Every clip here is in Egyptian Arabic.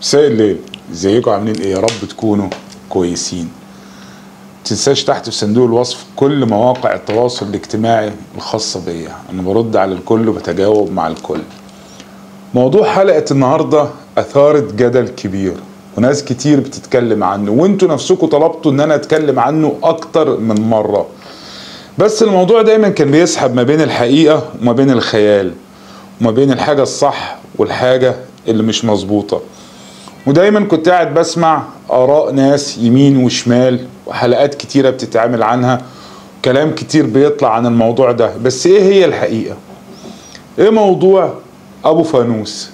مساء الليل ازيكم عاملين ايه يا رب تكونوا كويسين تنساش تحت في صندوق الوصف كل مواقع التواصل الاجتماعي الخاصة بيا انا برد على الكل وبتجاوب مع الكل موضوع حلقة النهاردة اثارت جدل كبير وناس كتير بتتكلم عنه وانتوا نفسكم طلبتوا ان انا اتكلم عنه اكتر من مرة بس الموضوع دايما كان بيسحب ما بين الحقيقة وما بين الخيال وما بين الحاجة الصح والحاجة اللي مش مظبوطة ودايما كنت قاعد بسمع آراء ناس يمين وشمال وحلقات كتيرة بتتعمل عنها كلام كتير بيطلع عن الموضوع ده بس ايه هي الحقيقة ايه موضوع ابو فانوس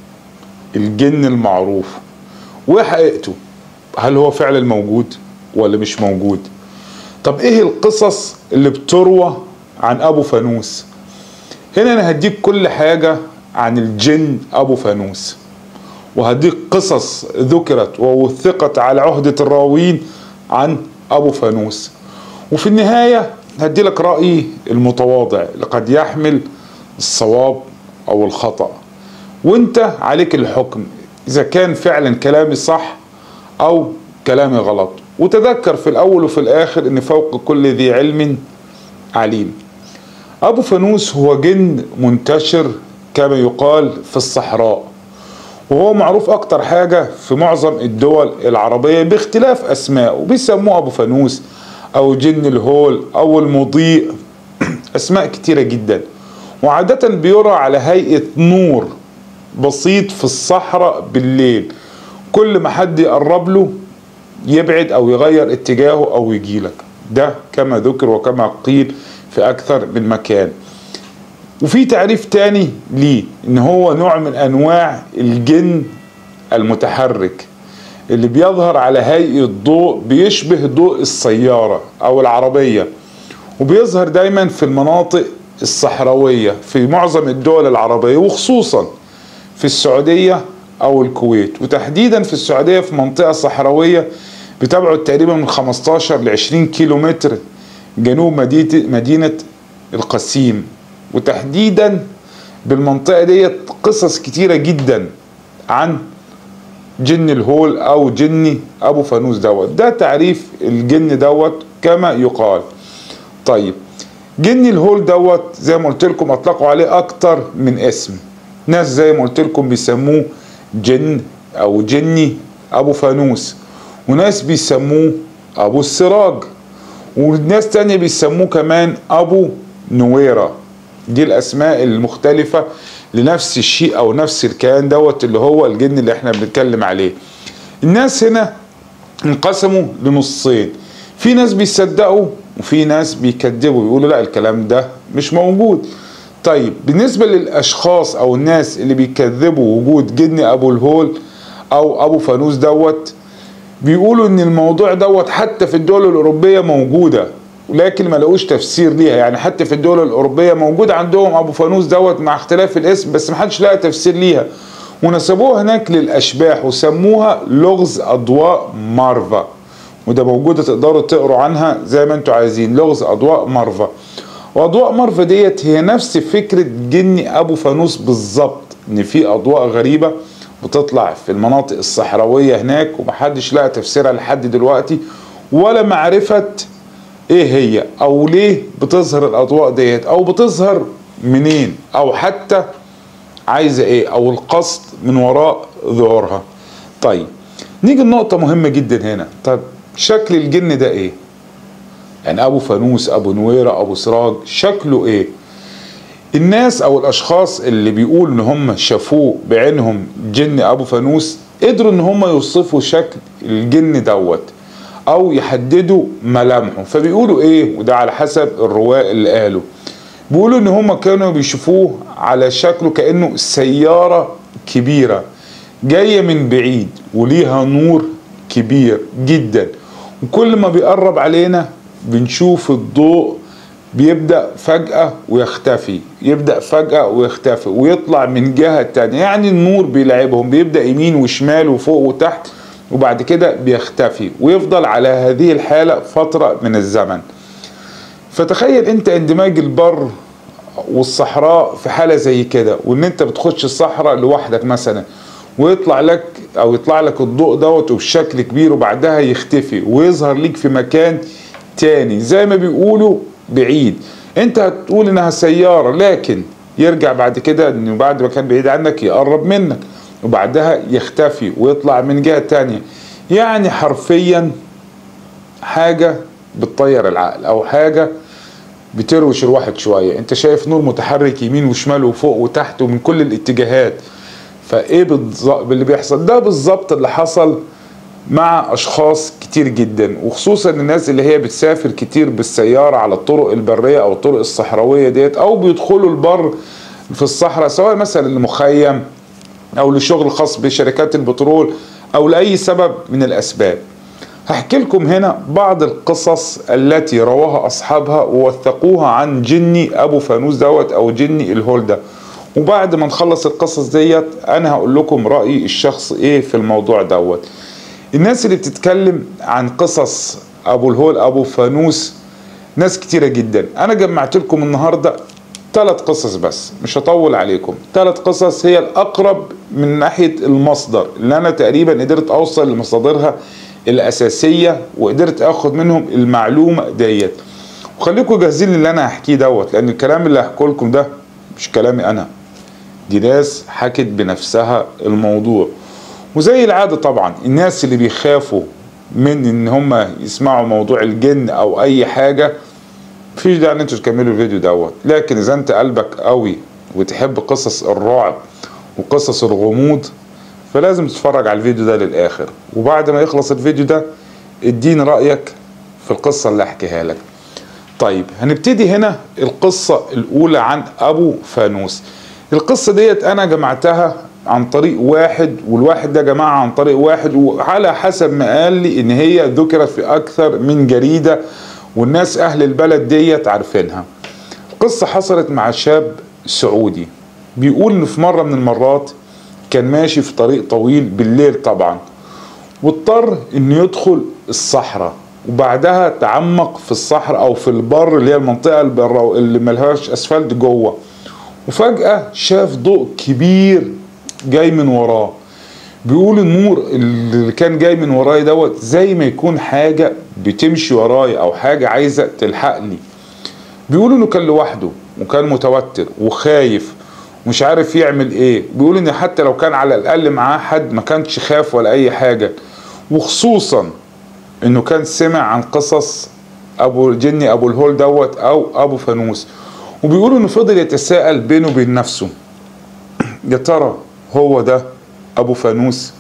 الجن المعروف وايه حقيقته هل هو فعلا موجود ولا مش موجود طب ايه القصص اللي بتروى عن ابو فانوس هنا انا هديك كل حاجة عن الجن ابو فانوس وهديك قصص ذكرت ووثقت على عهدة الراوين عن ابو فانوس وفي النهاية هدي لك رأيي المتواضع اللي قد يحمل الصواب او الخطأ وانت عليك الحكم اذا كان فعلا كلامي صح او كلامي غلط وتذكر في الاول وفي الاخر ان فوق كل ذي علم عليم ابو فانوس هو جن منتشر كما يقال في الصحراء وهو معروف اكتر حاجة في معظم الدول العربية باختلاف اسماء بيسموه ابو فانوس او جن الهول او المضيء اسماء كتيرة جدا وعادة بيرى على هيئة نور بسيط في الصحراء بالليل كل ما حد يقرب له يبعد او يغير اتجاهه او يجيلك ده كما ذكر وكما قيل في اكثر من مكان وفي تعريف تاني ليه ان هو نوع من انواع الجن المتحرك اللي بيظهر على هيئة ضوء بيشبه ضوء السيارة او العربية وبيظهر دايما في المناطق الصحراوية في معظم الدول العربية وخصوصا في السعودية او الكويت وتحديدا في السعودية في منطقة صحراوية بتبعد تقريبا من 15 ل 20 كيلو متر جنوب مدينة القسيم وتحديدا بالمنطقة ديت قصص كتيرة جدا عن جن الهول او جني ابو فانوس دوت ده تعريف الجن دوت كما يقال طيب جني الهول دوت زي ما قلت لكم اطلقوا عليه اكتر من اسم ناس زي ما قلت لكم بيسموه جن او جني ابو فانوس وناس بيسموه ابو السراج وناس تانية بيسموه كمان ابو نويرة دي الاسماء المختلفة لنفس الشيء او نفس الكيان دوت اللي هو الجن اللي احنا بنتكلم عليه الناس هنا انقسموا لنصين في ناس بيصدقوا وفي ناس بيكذبوا بيقولوا لا الكلام ده مش موجود طيب بالنسبة للأشخاص أو الناس اللي بيكذبوا وجود جن أبو الهول أو أبو فانوس دوت بيقولوا إن الموضوع دوت حتى في الدول الأوروبية موجودة ولكن ما لقوش تفسير ليها يعني حتى في الدول الأوروبية موجود عندهم أبو فانوس دوت مع اختلاف الاسم بس محدش لقى تفسير ليها ونسبوها هناك للأشباح وسموها لغز أضواء مارفا وده موجودة تقدروا تقروا عنها زي ما انتوا عايزين لغز أضواء مارفا واضواء مارفا ديت هي نفس فكره جني ابو فانوس بالظبط ان في اضواء غريبه بتطلع في المناطق الصحراويه هناك ومحدش لقى تفسيرها لحد دلوقتي ولا معرفه ايه هي او ليه بتظهر الاضواء ديت او بتظهر منين او حتى عايزه ايه او القصد من وراء ظهورها طيب نيجي لنقطه مهمه جدا هنا طب شكل الجن ده ايه يعني ابو فانوس ابو نويرة ابو سراج شكله ايه الناس او الاشخاص اللي بيقول ان هم شافوه بعينهم جن ابو فانوس قدروا ان هم يوصفوا شكل الجن دوت او يحددوا ملامحه فبيقولوا ايه وده على حسب الرواة اللي قالوا بيقولوا ان هم كانوا بيشوفوه على شكله كانه سيارة كبيرة جاية من بعيد وليها نور كبير جدا وكل ما بيقرب علينا بنشوف الضوء بيبدأ فجأة ويختفي يبدأ فجأة ويختفي ويطلع من جهة تانية يعني النور بيلعبهم بيبدأ يمين وشمال وفوق وتحت وبعد كده بيختفي ويفضل على هذه الحالة فترة من الزمن فتخيل انت اندماج البر والصحراء في حالة زي كده وان انت بتخش الصحراء لوحدك مثلا ويطلع لك او يطلع لك الضوء دوت وبشكل كبير وبعدها يختفي ويظهر ليك في مكان تاني زي ما بيقولوا بعيد انت هتقول انها سيارة لكن يرجع بعد كده انه بعد ما كان بعيد عنك يقرب منك وبعدها يختفي ويطلع من جهة تانية يعني حرفيا حاجة بتطير العقل او حاجة بتروش الواحد شوية انت شايف نور متحرك يمين وشمال وفوق وتحت ومن كل الاتجاهات فايه بالظبط اللي بيحصل ده بالظبط اللي حصل مع اشخاص كتير جدا وخصوصا الناس اللي هي بتسافر كتير بالسيارة على الطرق البرية او الطرق الصحراوية ديت او بيدخلوا البر في الصحراء سواء مثلا لمخيم او لشغل خاص بشركات البترول او لاي سبب من الاسباب هحكي لكم هنا بعض القصص التي رواها اصحابها ووثقوها عن جني ابو فانوس دوت او جني الهول ده وبعد ما نخلص القصص ديت انا هقول لكم رايي الشخص ايه في الموضوع دوت الناس اللي بتتكلم عن قصص ابو الهول ابو فانوس ناس كتيره جدا انا جمعت لكم النهارده ثلاث قصص بس مش هطول عليكم ثلاث قصص هي الاقرب من ناحيه المصدر اللي انا تقريبا قدرت اوصل لمصادرها الاساسيه وقدرت اخد منهم المعلومه ديت وخليكم جاهزين للي انا هحكيه دوت لان الكلام اللي هحكيه لكم ده مش كلامي انا دي ناس حكت بنفسها الموضوع وزي العاده طبعا الناس اللي بيخافوا من ان هم يسمعوا موضوع الجن او اي حاجه مفيش داعي ان انتوا تكملوا الفيديو دوت لكن اذا انت قلبك قوي وتحب قصص الرعب وقصص الغموض فلازم تتفرج على الفيديو ده للاخر وبعد ما يخلص الفيديو ده اديني رايك في القصه اللي احكيها لك طيب هنبتدي هنا القصه الاولى عن ابو فانوس القصه ديت انا جمعتها عن طريق واحد والواحد ده جماعة عن طريق واحد وعلى حسب ما قال لي ان هي ذكرت في اكثر من جريدة والناس اهل البلد ديت عارفينها قصة حصلت مع شاب سعودي بيقول ان في مرة من المرات كان ماشي في طريق طويل بالليل طبعا واضطر انه يدخل الصحراء وبعدها تعمق في الصحراء او في البر اللي هي المنطقة البر اللي ملهاش اسفلت جوه وفجأة شاف ضوء كبير جاي من وراه بيقول النور اللي كان جاي من وراي دوت زي ما يكون حاجة بتمشي وراي او حاجة عايزة تلحقني بيقول انه كان لوحده وكان متوتر وخايف مش عارف يعمل ايه بيقول ان حتى لو كان على الاقل معاه حد ما كانش خاف ولا اي حاجة وخصوصا انه كان سمع عن قصص ابو جني ابو الهول دوت او ابو فانوس وبيقول انه فضل يتساءل بينه وبين نفسه يا ترى هو ده ابو فانوس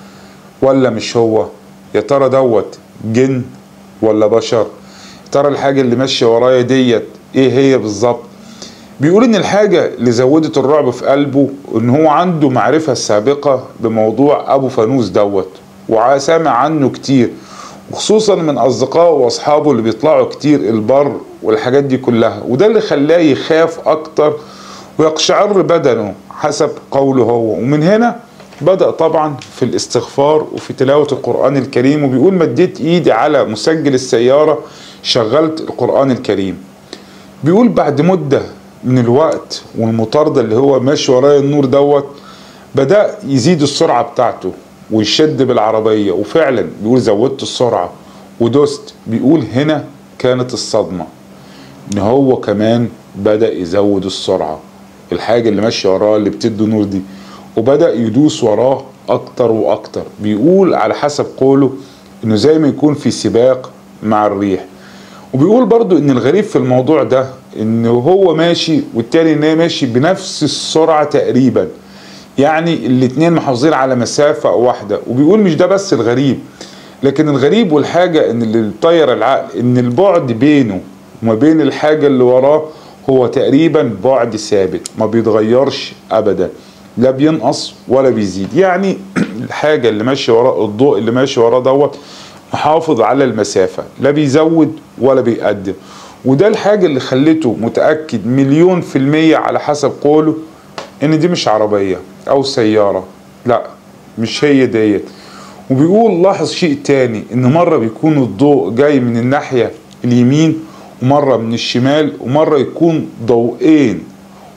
ولا مش هو يا ترى دوت جن ولا بشر يا ترى الحاجة اللي ماشية ورايا ديت ايه هي بالظبط بيقول ان الحاجة اللي زودت الرعب في قلبه ان هو عنده معرفة سابقة بموضوع ابو فانوس دوت وسامع عنه كتير وخصوصا من اصدقائه واصحابه اللي بيطلعوا كتير البر والحاجات دي كلها وده اللي خلاه يخاف اكتر ويقشعر بدنه حسب قوله هو ومن هنا بدأ طبعا في الاستغفار وفي تلاوة القرآن الكريم وبيقول مديت ايدي على مسجل السيارة شغلت القرآن الكريم بيقول بعد مدة من الوقت والمطاردة اللي هو ماشي ورايا النور دوت بدأ يزيد السرعة بتاعته ويشد بالعربية وفعلا بيقول زودت السرعة ودوست بيقول هنا كانت الصدمة ان هو كمان بدأ يزود السرعة الحاجة اللي ماشية وراه اللي بتدي نور دي وبدأ يدوس وراه اكتر واكتر بيقول على حسب قوله انه زي ما يكون في سباق مع الريح وبيقول برضو ان الغريب في الموضوع ده انه هو ماشي والتاني ان هي ماشي بنفس السرعة تقريبا يعني الاتنين محافظين على مسافة واحدة وبيقول مش ده بس الغريب لكن الغريب والحاجة ان اللي طير العقل ان البعد بينه وما بين الحاجة اللي وراه هو تقريبا بعد ثابت ما بيتغيرش ابدا لا بينقص ولا بيزيد يعني الحاجة اللي ماشي وراه الضوء اللي ماشي وراه دوت محافظ على المسافة لا بيزود ولا بيقدم وده الحاجة اللي خلته متأكد مليون في المية على حسب قوله ان دي مش عربية او سيارة لا مش هي ديت وبيقول لاحظ شيء تاني ان مرة بيكون الضوء جاي من الناحية اليمين ومرة من الشمال ومرة يكون ضوئين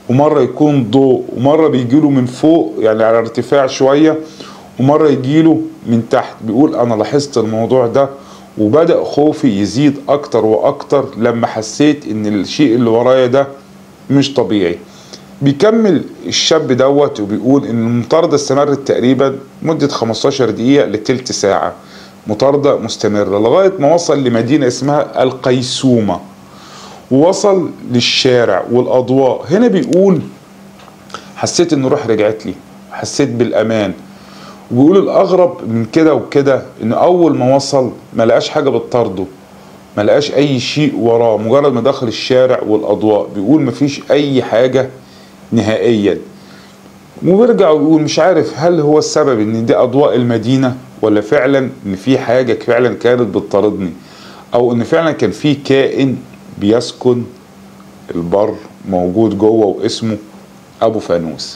ومرة يكون ضوء ومرة بيجيله من فوق يعني على ارتفاع شوية ومرة يجيله من تحت بيقول أنا لاحظت الموضوع ده وبدأ خوفي يزيد أكتر وأكتر لما حسيت إن الشيء اللي ورايا ده مش طبيعي بيكمل الشاب دوت وبيقول ان المطاردة استمرت تقريبا مدة 15 دقيقة لتلت ساعة مطاردة مستمرة لغاية ما وصل لمدينة اسمها القيسومة ووصل للشارع والأضواء هنا بيقول حسيت ان روح رجعت لي حسيت بالأمان وبيقول الأغرب من كده وكده ان أول ما وصل ما لقاش حاجة بتطارده ما لقاش أي شيء وراه مجرد ما دخل الشارع والأضواء بيقول مفيش أي حاجة نهائيا وبيرجع ويقول مش عارف هل هو السبب ان دي اضواء المدينه ولا فعلا ان في حاجه فعلا كانت بتطاردني او ان فعلا كان في كائن بيسكن البر موجود جوه واسمه ابو فانوس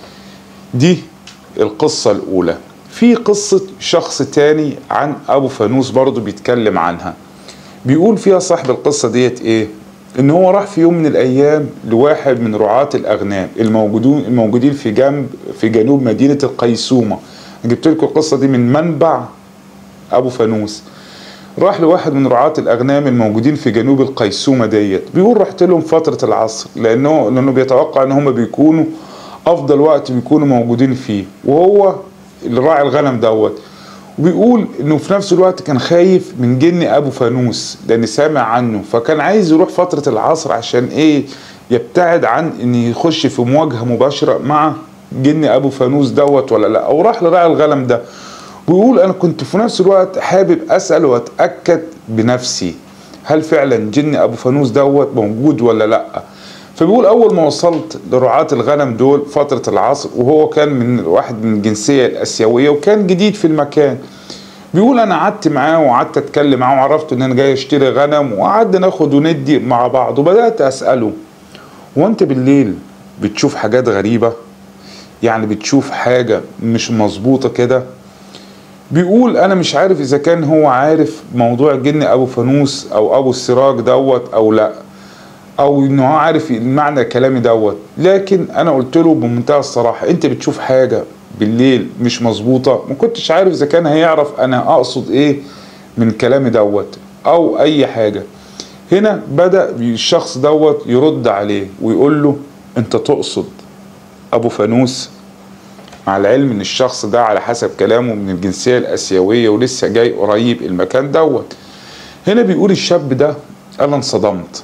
دي القصه الاولى في قصه شخص تاني عن ابو فانوس برضه بيتكلم عنها بيقول فيها صاحب القصه ديت ايه ان هو راح في يوم من الايام لواحد من رعاة الاغنام الموجودين الموجودين في جنب في جنوب مدينه القيسومه جبت لكم القصه دي من منبع ابو فانوس راح لواحد من رعاة الاغنام الموجودين في جنوب القيسومه ديت بيقول رحت لهم فتره العصر لانه لانه بيتوقع ان هم بيكونوا افضل وقت بيكونوا موجودين فيه وهو اللي راعي الغنم دوت وبيقول انه في نفس الوقت كان خايف من جن ابو فانوس لان سامع عنه فكان عايز يروح فتره العصر عشان ايه يبتعد عن ان يخش في مواجهه مباشره مع جن ابو فانوس دوت ولا لا او راح لراعي الغنم ده بيقول انا كنت في نفس الوقت حابب اسال واتاكد بنفسي هل فعلا جن ابو فانوس دوت موجود ولا لا فبيقول اول ما وصلت لرعاة الغنم دول فترة العصر وهو كان من واحد من الجنسية الاسيوية وكان جديد في المكان بيقول انا قعدت معاه وقعدت اتكلم معاه وعرفت ان انا جاي اشتري غنم وقعدنا ناخد وندي مع بعض وبدات اساله هو انت بالليل بتشوف حاجات غريبة يعني بتشوف حاجة مش مظبوطة كده بيقول انا مش عارف اذا كان هو عارف موضوع جن ابو فانوس او ابو السراج دوت او لا او انه هو عارف المعنى كلامي دوت لكن انا قلت له بمنتهى الصراحه انت بتشوف حاجه بالليل مش مظبوطه ما كنتش عارف اذا كان هيعرف انا اقصد ايه من كلامي دوت او اي حاجه هنا بدا الشخص دوت يرد عليه ويقول له انت تقصد ابو فانوس مع العلم ان الشخص ده على حسب كلامه من الجنسيه الاسيويه ولسه جاي قريب المكان دوت هنا بيقول الشاب ده انا انصدمت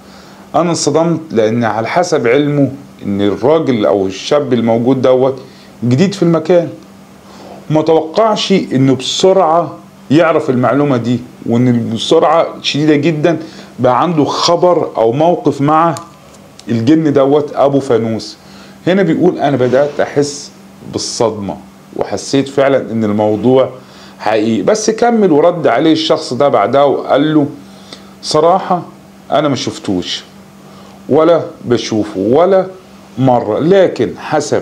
انا انصدمت لان على حسب علمه ان الراجل او الشاب الموجود دوت جديد في المكان وما توقعش انه بسرعه يعرف المعلومه دي وان بسرعه شديده جدا بقى عنده خبر او موقف مع الجن دوت ابو فانوس هنا بيقول انا بدات احس بالصدمه وحسيت فعلا ان الموضوع حقيقي بس كمل ورد عليه الشخص ده بعدها وقال له صراحه انا ما شفتوش ولا بشوفه ولا مرة لكن حسب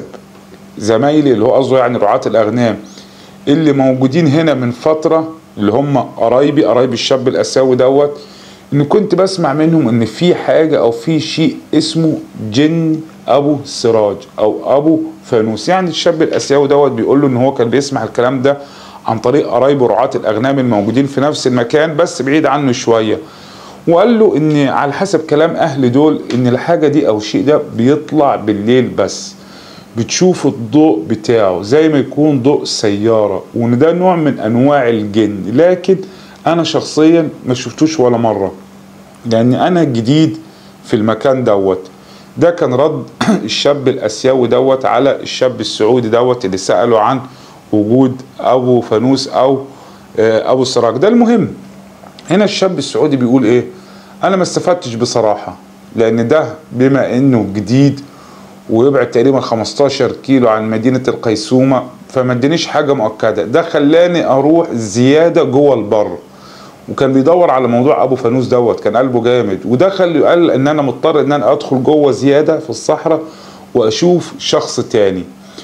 زمايلي اللي هو قصده يعني رعاة الأغنام اللي موجودين هنا من فترة اللي هم قرايبي قرايب الشاب الأساوي دوت إن كنت بسمع منهم إن في حاجة أو في شيء اسمه جن أبو سراج أو أبو فانوس يعني الشاب الأسيوي دوت بيقول له إن هو كان بيسمع الكلام ده عن طريق قرايبه رعاة الأغنام الموجودين في نفس المكان بس بعيد عنه شوية وقال له ان على حسب كلام اهل دول ان الحاجة دي او الشيء ده بيطلع بالليل بس بتشوف الضوء بتاعه زي ما يكون ضوء سيارة وان ده نوع من انواع الجن لكن انا شخصيا ما شفتوش ولا مرة لان انا جديد في المكان دوت ده كان رد الشاب الاسيوي دوت على الشاب السعودي دوت اللي سأله عن وجود ابو فانوس او ابو سراج ده المهم هنا الشاب السعودي بيقول ايه انا ما استفدتش بصراحة لان ده بما انه جديد ويبعد تقريبا 15 كيلو عن مدينة القيسومة فما ادانيش حاجة مؤكدة ده خلاني اروح زيادة جوه البر وكان بيدور على موضوع ابو فانوس دوت كان قلبه جامد وده خلي قال ان انا مضطر ان انا ادخل جوه زيادة في الصحراء واشوف شخص تاني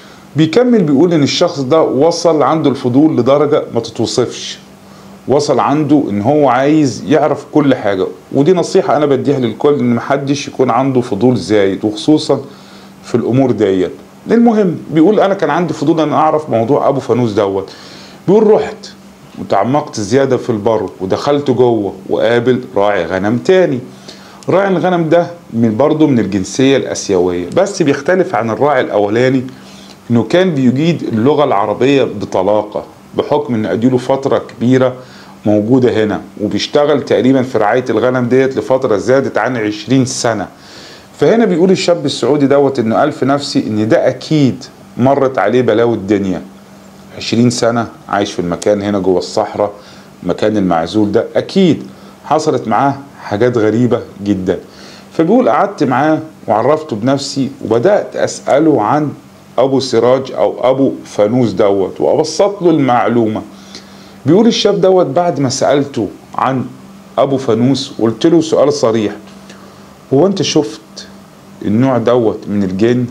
بيكمل بيقول ان الشخص ده وصل عنده الفضول لدرجة ما تتوصفش وصل عنده ان هو عايز يعرف كل حاجة ودي نصيحة انا بديها للكل ان محدش يكون عنده فضول زايد وخصوصا في الامور ديت المهم بيقول انا كان عندي فضول ان اعرف موضوع ابو فانوس دوت بيقول رحت وتعمقت زياده في البر ودخلت جوه وقابل راعي غنم تاني راعي الغنم ده من برضه من الجنسيه الاسيويه بس بيختلف عن الراعي الاولاني انه كان بيجيد اللغه العربيه بطلاقه بحكم ان اديله فتره كبيره موجوده هنا وبيشتغل تقريبا في رعايه الغنم ديت لفتره زادت عن 20 سنه فهنا بيقول الشاب السعودي دوت انه قال في نفسي ان ده اكيد مرت عليه بلاوي الدنيا 20 سنه عايش في المكان هنا جوه الصحراء المكان المعزول ده اكيد حصلت معاه حاجات غريبه جدا فبيقول قعدت معاه وعرفته بنفسي وبدات اساله عن ابو سراج او ابو فانوس دوت وابسط له المعلومه بيقول الشاب دوت بعد ما سالته عن ابو فانوس قلت له سؤال صريح هو انت شفت النوع دوت من الجن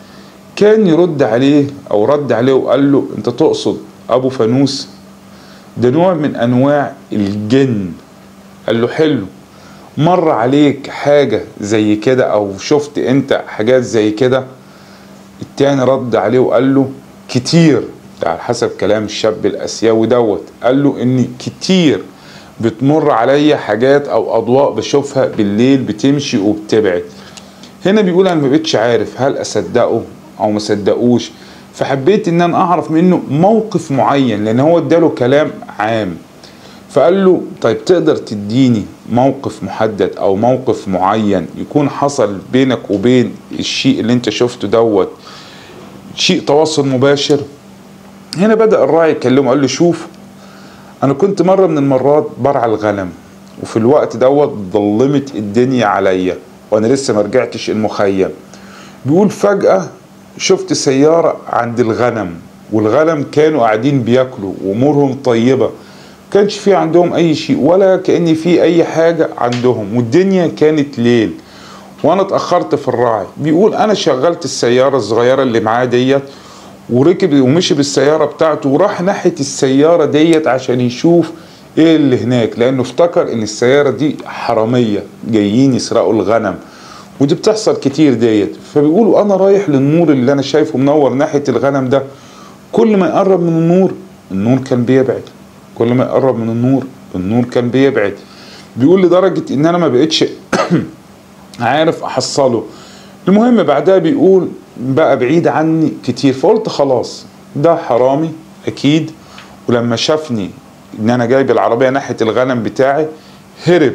كان يرد عليه او رد عليه وقال له انت تقصد ابو فانوس ده نوع من انواع الجن قال له حلو مر عليك حاجة زي كده او شفت انت حاجات زي كده التاني رد عليه وقال له كتير ده على حسب كلام الشاب الاسيوي دوت قال له ان كتير بتمر عليا حاجات او اضواء بشوفها بالليل بتمشي وبتبعد هنا بيقول انا ما بقتش عارف هل اصدقه او ما صدقوش فحبيت ان انا اعرف منه موقف معين لان هو اداله كلام عام فقال له طيب تقدر تديني موقف محدد او موقف معين يكون حصل بينك وبين الشيء اللي انت شفته دوت شيء تواصل مباشر هنا بدأ الراعي يكلمه قال له شوف انا كنت مرة من المرات برعى الغنم وفي الوقت دوت ظلمت الدنيا عليا وانا لسه ما رجعتش المخيم بيقول فجأة شفت سيارة عند الغنم والغنم كانوا قاعدين بياكلوا وامورهم طيبة كانش في عندهم اي شيء ولا كأن في اي حاجة عندهم والدنيا كانت ليل وانا اتأخرت في الراعي بيقول انا شغلت السيارة الصغيرة اللي معاه ديت وركب ومشي بالسيارة بتاعته وراح ناحية السيارة ديت عشان يشوف ايه اللي هناك لانه افتكر ان السيارة دي حرامية جايين يسرقوا الغنم ودي بتحصل كتير ديت فبيقولوا انا رايح للنور اللي انا شايفه منور ناحية الغنم ده كل ما يقرب من النور النور كان بيبعد كل ما يقرب من النور النور كان بيبعد بيقول لدرجة ان انا ما بقتش عارف احصله المهم بعدها بيقول بقى بعيد عني كتير فقلت خلاص ده حرامي اكيد ولما شافني ان انا جايب العربيه ناحيه الغنم بتاعي هرب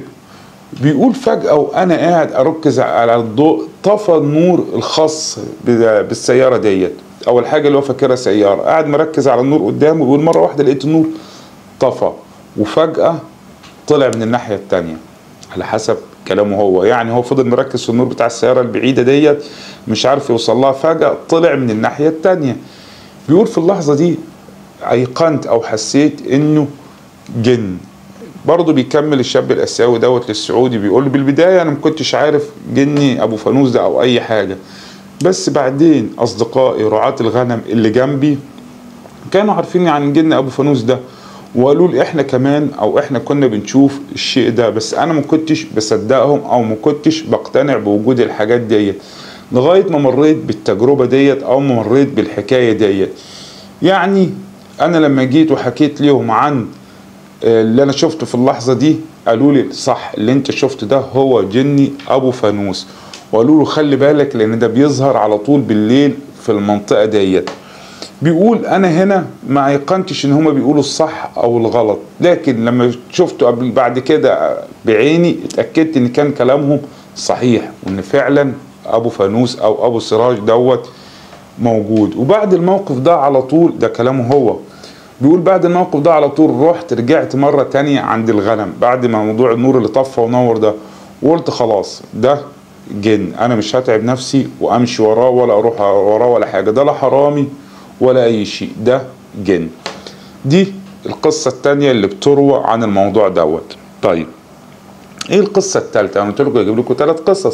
بيقول فجاه وانا قاعد اركز على الضوء طفى النور الخاص بالسياره ديت اول حاجه اللي هو فاكرها سياره قاعد مركز على النور قدامه بيقول مره واحده لقيت النور طفى وفجاه طلع من الناحيه التانيه على حسب كلامه هو يعني هو فضل مركز في النور بتاع السيارة البعيدة ديت مش عارف يوصل لها فجأة طلع من الناحية التانية بيقول في اللحظة دي أيقنت أو حسيت إنه جن برضه بيكمل الشاب الآسيوي دوت للسعودي بيقول بالبداية أنا ما كنتش عارف جني أبو فانوس ده أو أي حاجة بس بعدين أصدقائي رعاة الغنم اللي جنبي كانوا عارفين عن جن أبو فانوس ده وقالوا لي احنا كمان او احنا كنا بنشوف الشيء ده بس انا ما كنتش بصدقهم او ما كنتش بقتنع بوجود الحاجات ديت لغايه ما مريت بالتجربه ديت او ما مريت بالحكايه ديت يعني انا لما جيت وحكيت لهم عن اللي انا شفته في اللحظه دي قالوا لي صح اللي انت شفته ده هو جني ابو فانوس وقالوا له خلي بالك لان ده بيظهر على طول بالليل في المنطقه ديت بيقول انا هنا ما ايقنتش ان هما بيقولوا الصح او الغلط لكن لما شفته قبل بعد كده بعيني اتاكدت ان كان كلامهم صحيح وان فعلا ابو فانوس او ابو سراج دوت موجود وبعد الموقف ده على طول ده كلامه هو بيقول بعد الموقف ده على طول رحت رجعت مرة تانية عند الغنم بعد ما موضوع النور اللي طفى ونور ده وقلت خلاص ده جن انا مش هتعب نفسي وامشي وراه ولا اروح وراه ولا حاجة ده لا حرامي ولا اي شيء ده جن دي القصة التانية اللي بتروى عن الموضوع دوت طيب ايه القصة التالتة انا قلت لكم اجيب لكم ثلاث قصص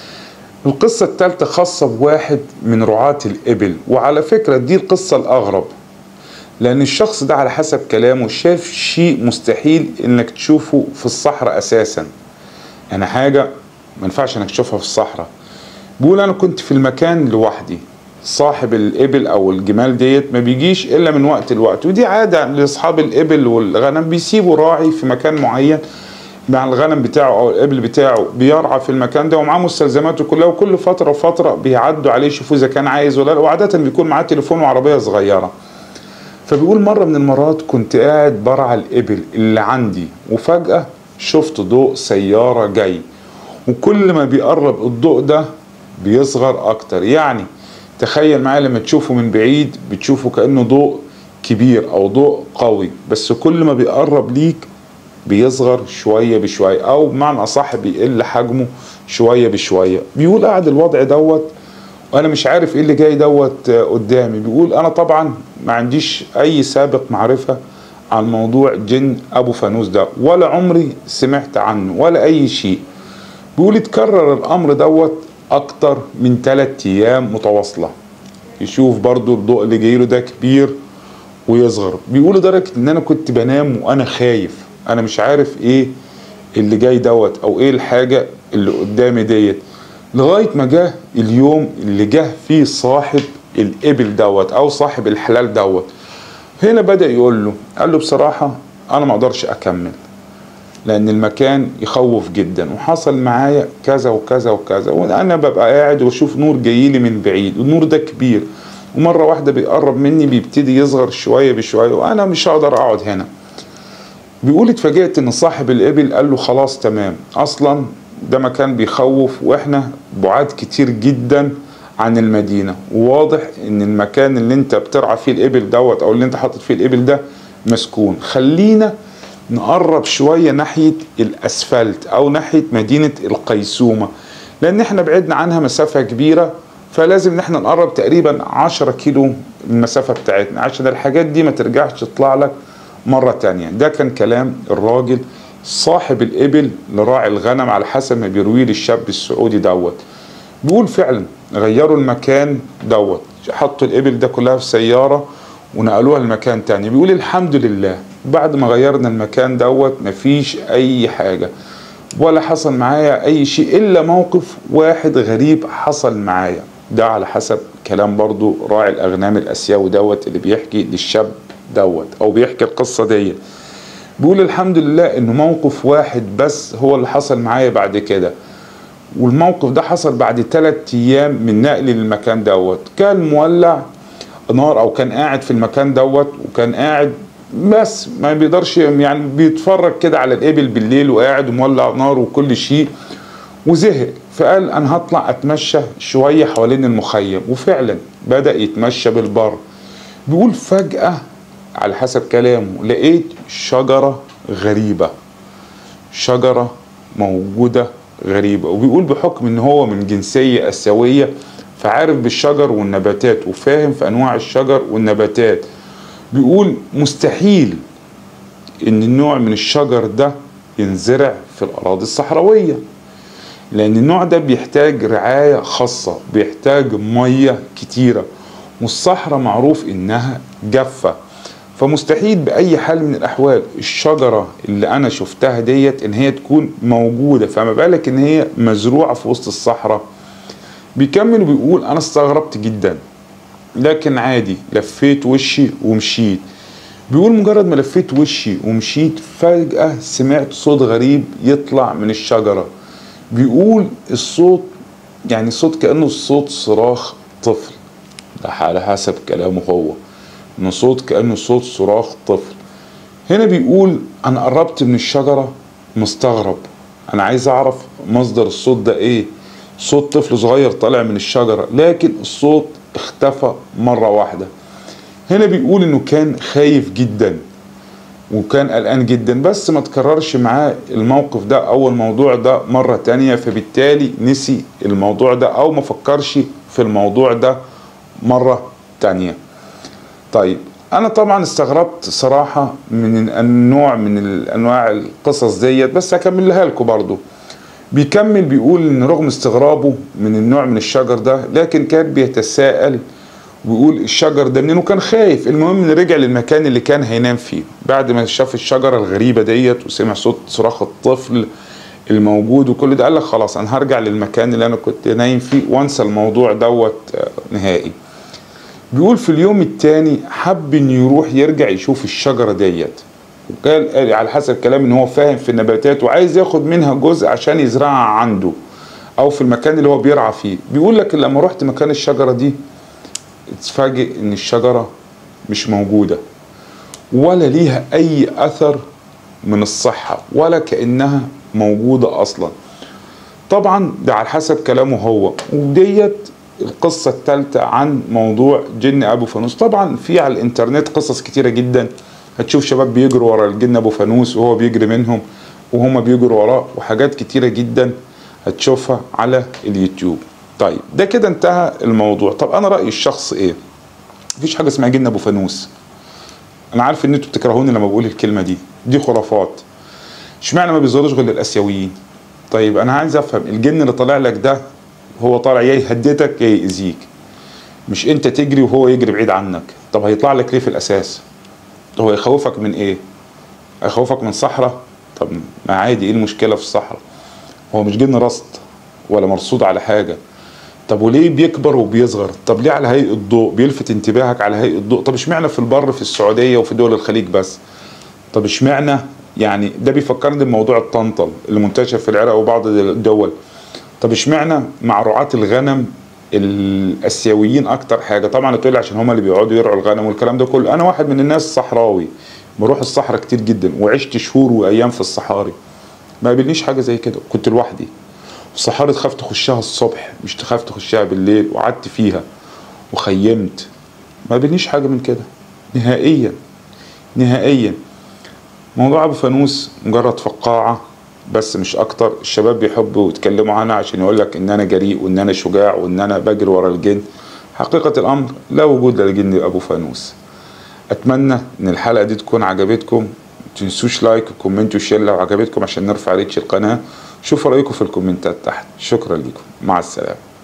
القصة التالتة خاصة بواحد من رعاة الإبل وعلى فكرة دي القصة الأغرب لأن الشخص ده على حسب كلامه شاف شيء مستحيل إنك تشوفه في الصحراء أساسا يعني حاجة ما ينفعش إنك تشوفها في الصحراء بيقول انا كنت في المكان لوحدي صاحب الابل او الجمال ديت ما بيجيش الا من وقت لوقت ودي عاده لاصحاب الابل والغنم بيسيبوا راعي في مكان معين مع الغنم بتاعه او الابل بتاعه بيرعى في المكان ده ومعاه مستلزماته كلها وكل فتره وفتره بيعدوا عليه يشوفوا اذا كان عايز ولا لا وعاده بيكون معاه تليفون وعربيه صغيره فبيقول مره من المرات كنت قاعد برعى الابل اللي عندي وفجاه شفت ضوء سياره جاي وكل ما بيقرب الضوء ده بيصغر اكتر يعني تخيل معايا لما تشوفه من بعيد بتشوفه كانه ضوء كبير او ضوء قوي بس كل ما بيقرب ليك بيصغر شوية بشوية أو بمعنى أصح بيقل حجمه شوية بشوية بيقول قاعد الوضع دوت وأنا مش عارف إيه اللي جاي دوت قدامي بيقول أنا طبعا ما عنديش أي سابق معرفة عن موضوع جن أبو فانوس ده ولا عمري سمعت عنه ولا أي شيء بيقول اتكرر الأمر دوت أكتر من ثلاثة أيام متواصلة يشوف برضو الضوء اللي جايله ده كبير ويصغر بيقول لدرجة إن أنا كنت بنام وأنا خايف انا مش عارف ايه اللي جاي دوت او ايه الحاجة اللي قدامي ديت لغاية ما جه اليوم اللي جه فيه صاحب الابل دوت او صاحب الحلال دوت هنا بدأ يقول له قال له بصراحة انا ما اقدرش اكمل لان المكان يخوف جدا وحصل معايا كذا وكذا وكذا وانا ببقى قاعد واشوف نور جايلي من بعيد والنور ده كبير ومرة واحدة بيقرب مني بيبتدي يصغر شوية بشوية وانا مش هقدر اقعد هنا بيقول اتفاجئت ان صاحب الابل قال له خلاص تمام اصلا ده مكان بيخوف واحنا بعاد كتير جدا عن المدينه وواضح ان المكان اللي انت بترعى فيه الابل دوت او اللي انت حاطط فيه الابل ده مسكون خلينا نقرب شويه ناحيه الاسفلت او ناحيه مدينه القيسومه لان احنا بعدنا عنها مسافه كبيره فلازم ان احنا نقرب تقريبا 10 كيلو المسافه بتاعتنا عشان الحاجات دي ما ترجعش تطلع لك مرة تانية ده كان كلام الراجل صاحب الإبل لراعي الغنم على حسب ما بيرويه للشاب السعودي دوت بيقول فعلا غيروا المكان دوت حطوا الإبل ده كلها في سيارة ونقلوها لمكان تاني بيقول الحمد لله بعد ما غيرنا المكان دوت مفيش أي حاجة ولا حصل معايا أي شيء إلا موقف واحد غريب حصل معايا ده على حسب كلام برضو راعي الأغنام الأسيوي دوت اللي بيحكي للشاب دوت او بيحكي القصه دي بيقول الحمد لله انه موقف واحد بس هو اللي حصل معايا بعد كده والموقف ده حصل بعد ثلاث ايام من نقلي للمكان دوت كان مولع نار او كان قاعد في المكان دوت وكان قاعد بس ما بيقدرش يعني بيتفرج كده على الابل بالليل وقاعد ومولع نار وكل شيء وزهق فقال انا هطلع اتمشى شويه حوالين المخيم وفعلا بدا يتمشى بالبر بيقول فجاه على حسب كلامه لقيت شجرة غريبة شجرة موجودة غريبة وبيقول بحكم ان هو من جنسية اسيوية فعارف بالشجر والنباتات وفاهم في انواع الشجر والنباتات بيقول مستحيل ان النوع من الشجر ده ينزرع في الاراضي الصحراوية لان النوع ده بيحتاج رعاية خاصة بيحتاج مية كتيرة والصحراء معروف انها جافة فمستحيل باي حال من الاحوال الشجره اللي انا شفتها ديت ان هي تكون موجوده فما بالك ان هي مزروعه في وسط الصحراء بيكمل وبيقول انا استغربت جدا لكن عادي لفيت وشي ومشيت بيقول مجرد ما لفيت وشي ومشيت فجأة سمعت صوت غريب يطلع من الشجرة بيقول الصوت يعني صوت كأنه صوت صراخ طفل ده على حسب كلامه هو ان صوت كانه صوت صراخ طفل هنا بيقول انا قربت من الشجره مستغرب انا عايز اعرف مصدر الصوت ده ايه صوت طفل صغير طالع من الشجره لكن الصوت اختفى مره واحده هنا بيقول انه كان خايف جدا وكان قلقان جدا بس ما تكررش معاه الموقف ده او الموضوع ده مرة تانية فبالتالي نسي الموضوع ده او ما فكرش في الموضوع ده مرة تانية طيب انا طبعا استغربت صراحة من النوع من الانواع القصص ديت بس هكملها لكم برضو بيكمل بيقول ان رغم استغرابه من النوع من الشجر ده لكن كان بيتساءل ويقول الشجر ده منين وكان خايف المهم انه رجع للمكان اللي كان هينام فيه بعد ما شاف الشجرة الغريبة ديت وسمع صوت صراخ الطفل الموجود وكل ده قال لك خلاص انا هرجع للمكان اللي انا كنت نايم فيه وانسى الموضوع دوت آه، نهائي بيقول في اليوم التاني حب انه يروح يرجع يشوف الشجره ديت وقال قال على حسب كلام ان هو فاهم في النباتات وعايز ياخد منها جزء عشان يزرعها عنده او في المكان اللي هو بيرعى فيه بيقول لك لما رحت مكان الشجره دي اتفاجئ ان الشجره مش موجوده ولا ليها اي اثر من الصحه ولا كانها موجوده اصلا طبعا ده على حسب كلامه هو وديت القصة الثالثة عن موضوع جن أبو فانوس طبعا في على الإنترنت قصص كتيرة جدا هتشوف شباب بيجروا ورا الجن أبو فانوس وهو بيجري منهم وهما بيجروا وراه وحاجات كتيرة جدا هتشوفها على اليوتيوب طيب ده كده انتهى الموضوع طب أنا رأيي الشخص إيه مفيش حاجة اسمها جن أبو فانوس أنا عارف إن أنتوا بتكرهوني لما بقول الكلمة دي دي خرافات اشمعنى ما بيظهروش غير للآسيويين طيب أنا عايز أفهم الجن اللي طالع لك ده هو طالع يا يهددك يا يأذيك مش انت تجري وهو يجري بعيد عنك طب هيطلع لك ليه في الاساس هو يخوفك من ايه هيخوفك من صحراء طب ما عادي ايه المشكله في الصحراء هو مش جن رصد ولا مرصود على حاجه طب وليه بيكبر وبيصغر طب ليه على هيئه ضوء بيلفت انتباهك على هيئه ضوء طب اشمعنى في البر في السعوديه وفي دول الخليج بس طب اشمعنى يعني ده بيفكرني بموضوع الطنطل اللي منتشر في العراق وبعض الدول طب اشمعنى مع رعاة الغنم الاسيويين اكتر حاجه طبعا تقول لي عشان هم اللي بيقعدوا يرعوا الغنم والكلام ده كله انا واحد من الناس صحراوي بروح الصحراء كتير جدا وعشت شهور وايام في الصحاري ما قابلنيش حاجه زي كده كنت لوحدي الصحاري تخاف تخشها الصبح مش تخاف تخشها بالليل وقعدت فيها وخيمت ما قابلنيش حاجه من كده نهائيا نهائيا موضوع ابو فانوس مجرد فقاعه بس مش اكتر الشباب بيحبوا يتكلموا عنها عشان يقول لك ان انا جريء وان انا شجاع وان انا بجري ورا الجن حقيقة الامر لا وجود للجن ابو فانوس اتمنى ان الحلقة دي تكون عجبتكم تنسوش لايك وكومنت وشير لو عجبتكم عشان نرفع ريتش القناة شوفوا رايكم في الكومنتات تحت شكرا لكم مع السلامة